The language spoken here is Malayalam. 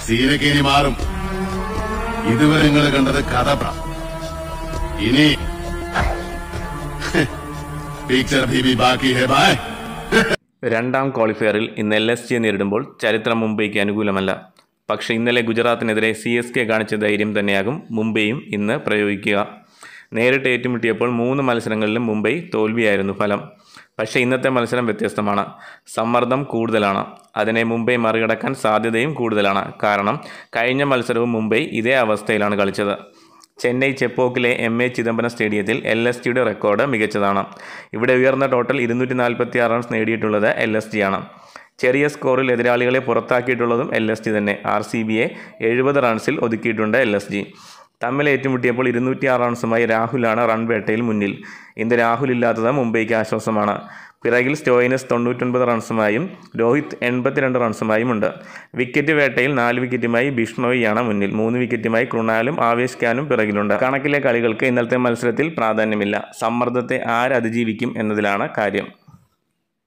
സീനൊക്കെ ഇനി മാറും ഇതുവരെ നിങ്ങൾ കണ്ടത് കഥ പറ. ഇനി പിക്ചർ ഭീ ബാക്കി ഹെ ബായ് രണ്ടാം ക്വാളിഫയറിൽ ഇന്ന് എൽ എസ് ജിയെ നേരിടുമ്പോൾ ചരിത്രം മുംബൈക്ക് അനുകൂലമല്ല പക്ഷേ ഇന്നലെ ഗുജറാത്തിനെതിരെ സി എസ് കെ കാണിച്ച ധൈര്യം തന്നെയാകും മുംബൈയും ഇന്ന് പ്രയോഗിക്കുക നേരിട്ട് ഏറ്റുമുട്ടിയപ്പോൾ മൂന്ന് മത്സരങ്ങളിലും മുംബൈ തോൽവിയായിരുന്നു ഫലം പക്ഷേ ഇന്നത്തെ മത്സരം വ്യത്യസ്തമാണ് സമ്മർദ്ദം കൂടുതലാണ് അതിനെ മുംബൈ മറികടക്കാൻ സാധ്യതയും കൂടുതലാണ് കാരണം കഴിഞ്ഞ മത്സരവും മുംബൈ ഇതേ അവസ്ഥയിലാണ് കളിച്ചത് ചെന്നൈ ചെപ്പോക്കിലെ എം എ ചിദംബരം സ്റ്റേഡിയത്തിൽ എൽ എസ് ജിയുടെ റെക്കോർഡ് മികച്ചതാണ് ഇവിടെ ഉയർന്ന ടോട്ടൽ ഇരുന്നൂറ്റി നാൽപ്പത്തി ആറ് റൺസ് നേടിയിട്ടുള്ളത് എൽ എസ് ജി ആണ് ചെറിയ സ്കോറിൽ എതിരാളികളെ പുറത്താക്കിയിട്ടുള്ളതും എൽ എസ് ജി തന്നെ ആർ സി ബിയെ എഴുപത് റൺസിൽ ഒതുക്കിയിട്ടുണ്ട് എൽ എസ് ജി തമ്മിൽ ഏറ്റുമുട്ടിയപ്പോൾ ഇരുന്നൂറ്റി ആറ് റൺസുമായി രാഹുലാണ് റൺ വേട്ടയിൽ മുന്നിൽ ഇന്ന് രാഹുൽ ഇല്ലാത്തത് മുംബൈക്ക് ആശ്വാസമാണ് പിറകിൽ സ്റ്റോയിനസ് തൊണ്ണൂറ്റൊൻപത് റൺസുമായും രോഹിത് എൺപത്തിരണ്ട് റൺസുമായും ഉണ്ട് വിക്കറ്റ് വേട്ടയിൽ നാല് വിക്കറ്റുമായി ബിഷ്ണോയിയാണ് മുന്നിൽ മൂന്ന് വിക്കറ്റുമായി കൃണാലും ആവേശ് ഖാനും പിറകിലുണ്ട് കണക്കിലെ കളികൾക്ക് ഇന്നലത്തെ മത്സരത്തിൽ പ്രാധാന്യമില്ല സമ്മർദ്ദത്തെ ആര് അതിജീവിക്കും എന്നതിലാണ് കാര്യം